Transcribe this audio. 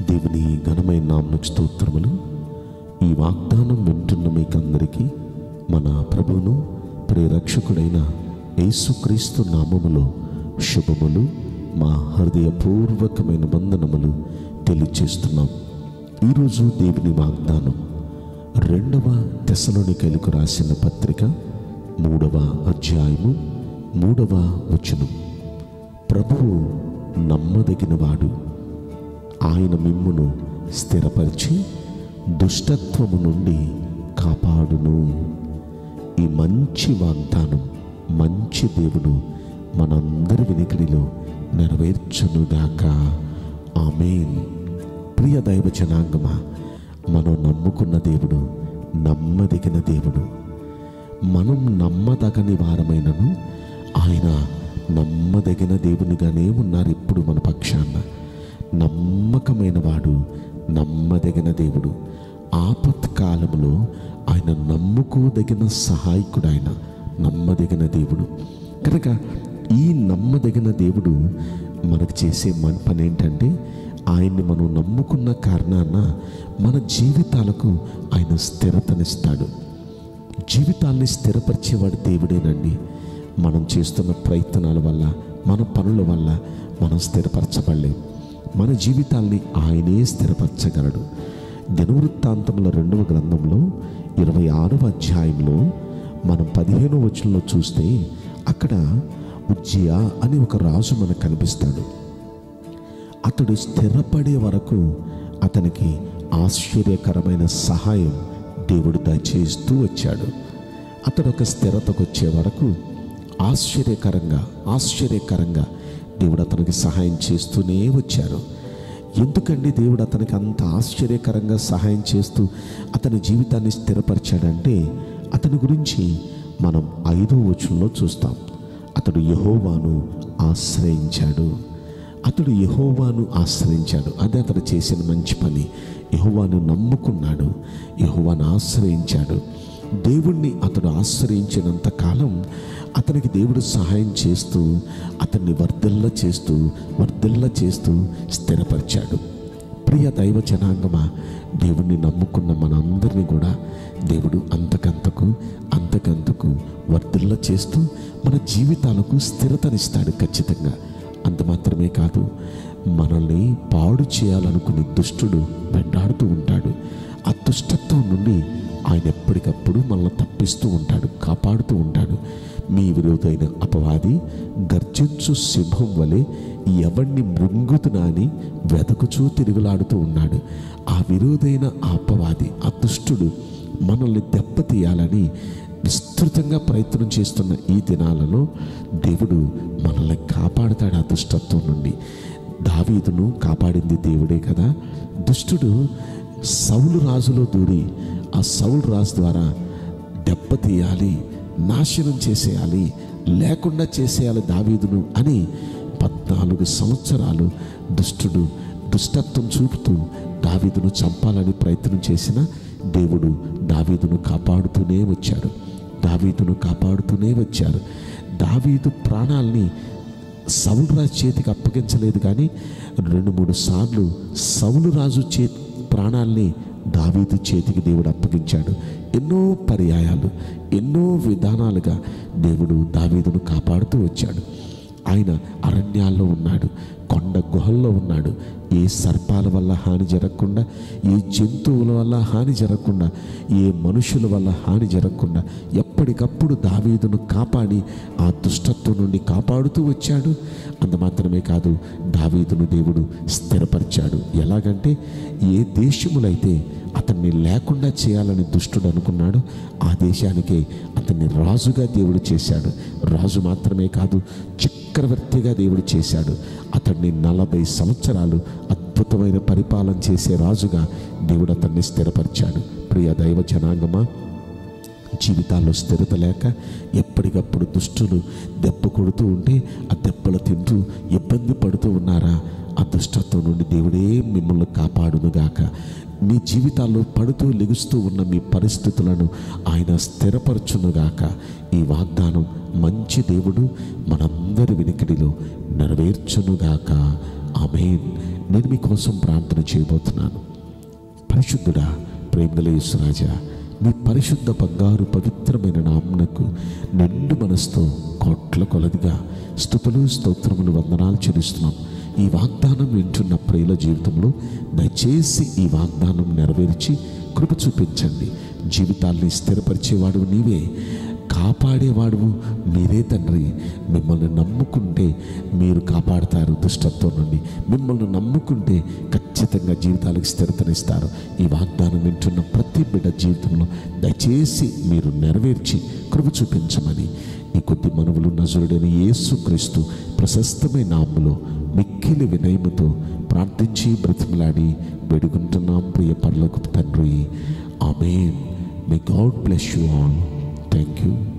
దేవుని ఘనమైన నామకు స్తోత్రములు ఈ వాగ్దానం వింటున్న మీకందరికీ మన ప్రభువును ప్రేరక్షకుడైన యేసుక్రీస్తు నామములో శుభములు మా హృదయపూర్వకమైన వందనములు తెలియచేస్తున్నాం ఈరోజు దేవుని వాగ్దానం రెండవ తెసలోనికైలకు రాసిన పత్రిక మూడవ అధ్యాయము మూడవ వచనం ప్రభువు నమ్మదగినవాడు ఆయన మిమ్మును స్థిరపరిచి దుష్టత్వము నుండి కాపాడును ఈ మంచి వాగ్దానం మంచి దేవుడు మనందరి వినికిడిలో నెరవేర్చునుగాక ఆమెన్ ప్రియ దైవ జనాంగమా మనం నమ్ముకున్న దేవుడు నమ్మదగిన దేవుడు మనం నమ్మదగని వారమైనను ఆయన నమ్మదగిన దేవునిగానే ఉన్నారు ఇప్పుడు మన పక్షాన నమ్మకమైన వాడు నమ్మదగిన దేవుడు ఆపత్కాలంలో ఆయన నమ్ముకోదగిన సహాయకుడు ఆయన నమ్మదగిన దేవుడు కనుక ఈ నమ్మదగిన దేవుడు మనకు చేసే మన పని ఏంటంటే ఆయన్ని మనం నమ్ముకున్న కారణాన మన జీవితాలకు ఆయన స్థిరతనిస్తాడు జీవితాల్ని స్థిరపరిచేవాడు దేవుడేనండి మనం చేస్తున్న ప్రయత్నాల వల్ల మన పనుల వల్ల మనం స్థిరపరచబడలేం మన జీవితాల్ని ఆయనే స్థిరపరచగలడు దినవృత్తాంతముల రెండవ గ్రంథంలో ఇరవై ఆరవ అధ్యాయంలో మనం పదిహేనవ వచనంలో చూస్తే అక్కడ ఉజ్జియా అని ఒక రాజు మనకు కనిపిస్తాడు అతడు స్థిరపడే వరకు అతనికి ఆశ్చర్యకరమైన సహాయం దేవుడు దయచేస్తూ వచ్చాడు అతడు ఒక స్థిరతకు వచ్చే వరకు ఆశ్చర్యకరంగా ఆశ్చర్యకరంగా దేవుడు అతనికి సహాయం చేస్తూనే వచ్చారు ఎందుకండి దేవుడు అతనికి అంత ఆశ్చర్యకరంగా సహాయం చేస్తూ అతని జీవితాన్ని స్థిరపరిచాడంటే అతని గురించి మనం ఐదో వచనంలో చూస్తాం అతడు యహోవాను ఆశ్రయించాడు అతడు యహోవాను ఆశ్రయించాడు అదే అతడు చేసిన మంచి పని యహోవాను నమ్ముకున్నాడు యహోవాను ఆశ్రయించాడు దేవుణ్ణి అతడు ఆశ్రయించినంత కాలం అతనికి దేవుడు సహాయం చేస్తూ అతన్ని వర్ధిల్ల చేస్తూ వర్ధిల్ల చేస్తూ స్థిరపరిచాడు ప్రియ దైవ జనాంగమా దేవుణ్ణి నమ్ముకున్న మనందరినీ కూడా దేవుడు అంతకంతకు అంతకంతకు వర్ధిల్ల చేస్తూ మన జీవితాలకు స్థిరతనిస్తాడు ఖచ్చితంగా అంత మాత్రమే కాదు మనల్ని పాడు చేయాలనుకునే దుష్టుడు వెంటాడుతూ ఉంటాడు ఆ దుష్టత్వం నుండి ఆయన ఎప్పటికప్పుడు మనల్ని తప్పిస్తూ ఉంటాడు కాపాడుతూ ఉంటాడు మీ విరోధైన అపవాది గర్జించు సింహం వలె ఎవరిని మృంగుతున్నా అని వెతకుచూ తిరుగులాడుతూ ఉన్నాడు ఆ విరోధైన ఆ అపవాది ఆ దుష్టుడు మనల్ని దెబ్బతీయాలని విస్తృతంగా ప్రయత్నం చేస్తున్న ఈ దినాలలో దేవుడు మనల్ని కాపాడుతాడు ఆ దుష్టత్వం నుండి దావీదును కాపాడింది దేవుడే కదా దుష్టుడు సౌలు రాజులో దూరి ఆ సౌలు రాజు ద్వారా దెబ్బతీయాలి నాశనం చేసేయాలి లేకుండా చేసేయాలి దావీదును అని పద్నాలుగు సంవత్సరాలు దుష్టుడు దుష్టత్వం చూపుతూ దావీదును చంపాలని ప్రయత్నం చేసిన దేవుడు దావీదును కాపాడుతూనే వచ్చాడు దావీదును కాపాడుతూనే వచ్చారు దావీదు ప్రాణాల్ని సౌలు రాజు చేతికి అప్పగించలేదు కానీ రెండు మూడు సార్లు సౌలు రాజు చే ప్రాణాల్ని దావీదు చేతికి దేవుడు అప్పగించాడు ఎన్నో పర్యాయాలు ఎన్నో విధానాలుగా దేవుడు దావీదును కాపాడుతూ వచ్చాడు ఆయన అరణ్యాల్లో ఉన్నాడు కొండ గుహల్లో ఉన్నాడు ఏ సర్పాల వల్ల హాని జరగకుండా ఏ జంతువుల వల్ల హాని జరగకుండా ఏ మనుషుల వల్ల హాని జరగకుండా ఎప్పటికప్పుడు దావీదును కాపాడి ఆ దుష్టత్వం నుండి కాపాడుతూ వచ్చాడు అంత మాత్రమే కాదు దావీదును దేవుడు స్థిరపరిచాడు ఎలాగంటే ఏ దేశములైతే అతన్ని లేకుండా చేయాలని దుష్టుడు అనుకున్నాడు ఆ దేశానికే అతన్ని రాజుగా దేవుడు చేశాడు రాజు మాత్రమే కాదు చక్రవర్తిగా దేవుడు చేశాడు అతన్ని నలభై సంవత్సరాలు అద్భుతమైన పరిపాలన చేసే రాజుగా దేవుడు అతన్ని స్థిరపరిచాడు ప్రియ దైవ జనాంగమా జీవితాల్లో స్థిరత లేక ఎప్పటికప్పుడు దుష్టులు దెబ్బ కొడుతూ ఉంటే ఆ దెబ్బలు తింటూ ఇబ్బంది పడుతూ ఉన్నారా ఆ దుష్టత్వం నుండి దేవుడే మిమ్మల్ని కాపాడునుగాక మీ జీవితాల్లో పడుతూ లెగుస్తూ ఉన్న మీ పరిస్థితులను ఆయన స్థిరపరచునుగాక ఈ వాగ్దానం మంచి దేవుడు మనందరి వినికిడిలో నెరవేర్చునుగాక ఆమెన్ నేను మీకోసం ప్రార్థన చేయబోతున్నాను పరిశుద్ధుడా ప్రేమగల యేసురాజా మీ పరిశుద్ధ బంగారు పవిత్రమైన నామునకు నిండు మనసుతో కోట్ల కొలదిగా స్థుతులు స్తోత్రములు వందనాలు చెల్లిస్తున్నాం ఈ వాగ్దానం వింటున్న ప్రియుల జీవితంలో దయచేసి ఈ వాగ్దానం నెరవేర్చి కృప చూపించండి జీవితాల్ని స్థిరపరిచేవాడు నీవే కాపాడేవాడు మీరే తండ్రి మిమ్మల్ని నమ్ముకుంటే మీరు కాపాడతారు దుష్టత్వం నుండి మిమ్మల్ని నమ్ముకుంటే ఖచ్చితంగా జీవితాలకు స్థిరతనిస్తారు ఈ వాగ్దానం వింటున్న ప్రతి బిడ్డ జీవితంలో దయచేసి మీరు నెరవేర్చి కృప చూపించమని ఈ కొద్ది మనవులు నజరుడైన యేసుక్రీస్తు ప్రశస్తమైన నామములో మిక్కిలి వినయముతో ప్రార్థించి బ్రతిమలాడి వేడుకుంటున్నాం ప్రియ పర్లకు తండ్రి amen may God bless you all thank you